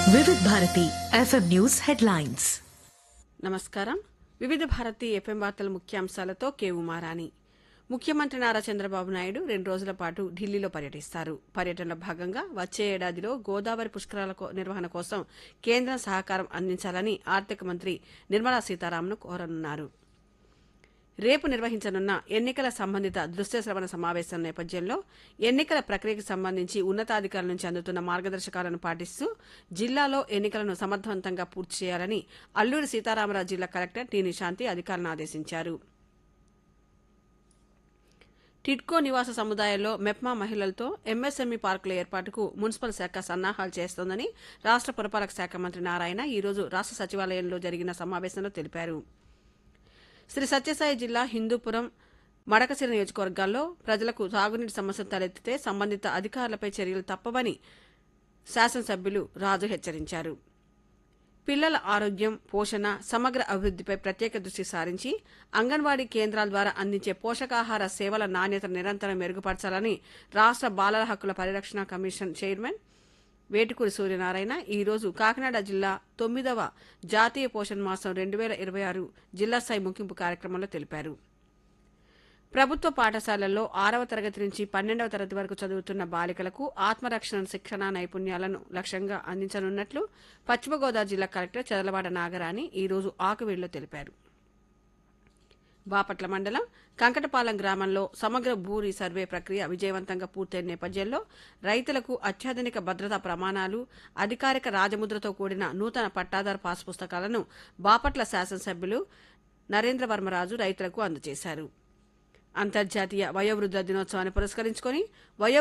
వివిధ Bharati FM news headlines నమస్కారం వివిధ భారతి ఎఫ్ఎం వార్తల ముఖ్యాంశాలతో కె ఉమారాణి ముఖ్యమంత్రి నారా చంద్రబాబు నాయుడు రెండు రోజుల పాటు ఢిల్లీలో పర్యటిస్తారు పర్యటనలో భాగంగా వచ్చే ఏడాదిలో గోదావరి పుష్కరాల కో- నిర్వహణ కోసం కేంద్రం సహకారం అందించాలని ఆర్థిక మంత్రి నిర్మలా సీతారామన్ కోరనున్నారు రేపు నిర్వహించనున్న ఎన్నికల సంబంధిత దృశ్య శ్రవణ సమావేశం నేపథ్యంలో ఎన్నికల ప్రక్రియకు సంబంధించి ఉన్నతాధికారుల నుంచి అందుతున్న మార్గదర్శకాలను పాటిస్తూ జిల్లాలో ఎన్నికలను సమర్థవంతంగా పూర్తి చేయాలని అల్లూరి సీతారామరాజు జిల్లా కలెక్టర్ టి నిశాంతి అధికారులను ఆదేశించారు టిడ్కో నివాస సముదాయాల్లో మెప్మా మహిళలతో ఎంఎస్ఎంఈ పార్కుల ఏర్పాటుకు మున్సిపల్ శాఖ సన్నాహాలు చేస్తోందని రాష్ట్ర పురపాలక శాఖ మంత్రి నారాయణ ఈ రోజు రాష్ట్ర సచివాలయంలో జరిగిన సమావేశంలో తెలిపారు శ్రీ సత్యసాయి జిల్లా హిందూపురం మడకసిర నియోజకవర్గాల్లో ప్రజలకు తాగునీటి సమస్యలు తలెత్తితే సంబంధిత అధికారులపై చర్యలు తప్పవని శాసనసభ్యులు రాజు హెచ్చరించారు పిల్లల ఆరోగ్యం పోషణ సమగ్ర అభివృద్దిపై ప్రత్యేక దృష్టి సారించి అంగన్వాడీ కేంద్రాల ద్వారా అందించే పోషకాహార సేవల నాణ్యత నిరంతరం మెరుగుపరచాలని రాష్ట్ర బాలల హక్కుల పరిరక్షణ కమిషన్ చైర్మన్ వేటుకూరి సూర్యనారాయణ ఈ రోజు కాకినాడ జిల్లా తొమ్మిదవ జాతీయ పోషణ మాసం రెండు వేల ఇరవై ఆరు జిల్లా స్థాయి ముగింపు కార్యక్రమంలో తెలిపారు ప్రభుత్వ పాఠశాలల్లో ఆరవ తరగతి నుంచి పన్నెండవ తరగతి వరకు చదువుతున్న బాలికలకు ఆత్మరక్షణ శిక్షణ నైపుణ్యాలను లక్ష్యంగా అందించనున్నట్లు పశ్చిమ గోదావరి జిల్లా కలెక్టర్ చదలవాడ నాగరాణి ఈ రోజు ఆకువీడులో తెలిపారు బాపట్ల మండలం కంకటపాలెం గ్రామంలో సమగ్ర భూరి సర్వే ప్రక్రియ విజయవంతంగా పూర్తయిన నేపథ్యంలో రైతులకు అత్యాధునిక భద్రతా ప్రమాణాలు అధికారిక రాజముద్రతో కూడిన నూతన పట్టాదారు పాస్ పుస్తకాలను బాపట్ల శాసనసభ్యులు నరేంద్రవర్మరాజు రైతులకు అందజేశారు అంతర్జాతీయ వయోవృద్ధ దినోత్సవాన్ని పురస్కరించుకొని వయో